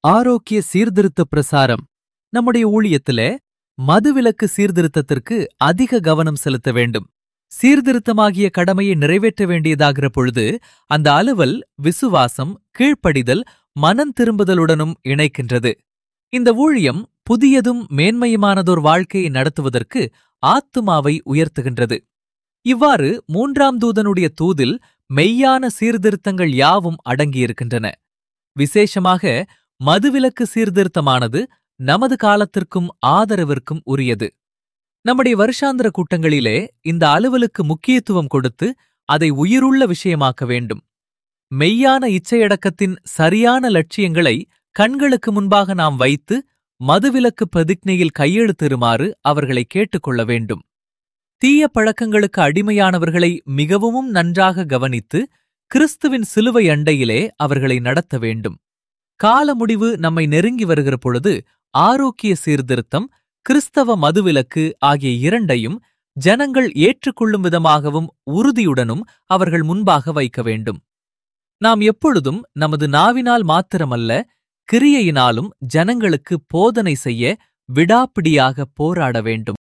ஆரோக்கிய சீர்திருத்த பிரசாரம் நம்முடைய ஊழியத்தில மதுவிலக்கு சீர்திருத்தத்திற்கு அதிக கவனம் செலுத்த வேண்டும் சீர்திருத்தமாகிய கடமையை நிறைவேற்ற வேண்டியதாகிற பொழுது அந்த அலுவல் விசுவாசம் கீழ்ப்படிதல் மனம் திரும்புதலுடனும் இணைக்கின்றது இந்த ஊழியம் புதியதும் மேன்மையுமானதோர் வாழ்க்கையை நடத்துவதற்கு ஆத்துமாவை உயர்த்துகின்றது இவ்வாறு மூன்றாம் தூதனுடைய தூதில் மெய்யான சீர்திருத்தங்கள் யாவும் அடங்கியிருக்கின்றன விசேஷமாக மதுவிலக்கு சீர்திருத்தமானது நமது காலத்திற்கும் ஆதரவிற்கும் உரியது நம்முடைய வருஷாந்திர கூட்டங்களிலே இந்த அலுவலுக்கு முக்கியத்துவம் கொடுத்து அதை உயிருள்ள விஷயமாக்க வேண்டும் மெய்யான இச்சையடக்கத்தின் சரியான லட்சியங்களை கண்களுக்கு முன்பாக நாம் வைத்து மதுவிலக்கு பிரதிஜையில் கையெழுத்திருமாறு அவர்களை கேட்டுக்கொள்ள வேண்டும் தீய பழக்கங்களுக்கு அடிமையானவர்களை மிகவும் நன்றாக கவனித்து கிறிஸ்துவின் சிலுவை அண்டையிலே அவர்களை நடத்த வேண்டும் கால முடிவு நம்மை நெருங்கி வருகிற பொழுது ஆரோக்கிய சீர்திருத்தம் கிறிஸ்தவ மதுவிலக்கு ஆகிய இரண்டையும் ஜனங்கள் ஏற்றுக்கொள்ளும் விதமாகவும் உறுதியுடனும் அவர்கள் முன்பாக வைக்க வேண்டும் நாம் எப்பொழுதும் நமது நாவினால் மாத்திரமல்ல கிரியையினாலும் ஜனங்களுக்கு போதனை செய்ய விடாப்பிடியாக போராட வேண்டும்